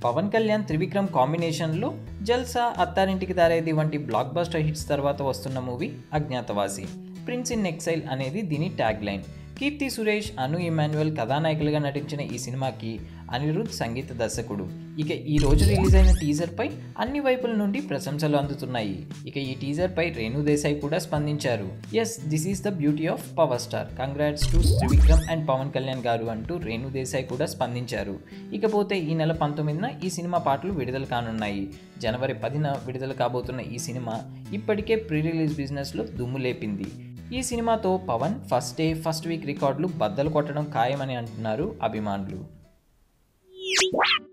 పవన్ కళ్యాణ్ త్రివిక్రమ్ కాంబినేషన్లో జల్సా అత్తారింటికి దారేది వంటి బ్లాక్ బస్టర్ హిట్స్ తర్వాత వస్తున్న movie Agnyaathavaasi prince in exile అనేది దీని tag line Keerthy Suresh Anu Emmanuel కథానాయకులుగా నటించిన ఈ సినిమాకి అనిరుద్ సంగీత దర్శకుడు ఇక ఈ రోజు రిలీజ్ అయిన టీజర్పై అన్ని వైపుల నుండి ప్రశంసలు అందుతున్నాయి ఇక ఈ టీజర్పై రేణు దేశాయ్ కూడా స్పందించారు yes this is the beauty of power star congrats to Trivikram and Pavan Kalyan గారు అంటూ రేణు దేశాయ్ కూడా స్పందించారు ఇకపోతే ఈ నెల పంతొమ్మిదిన ఈ సినిమా పాటలు విడుదల కానున్నాయి జనవరి పదిన విడుదల కాబోతున్న ఈ సినిమా ఇప్పటికే ప్రీ రిలీజ్ బిజినెస్లో దుమ్ము లేపింది ఈ సినిమాతో Pavan first day first week రికార్డులు బద్దలు కొట్టడం ఖాయమని అంటున్నారు అభిమానులు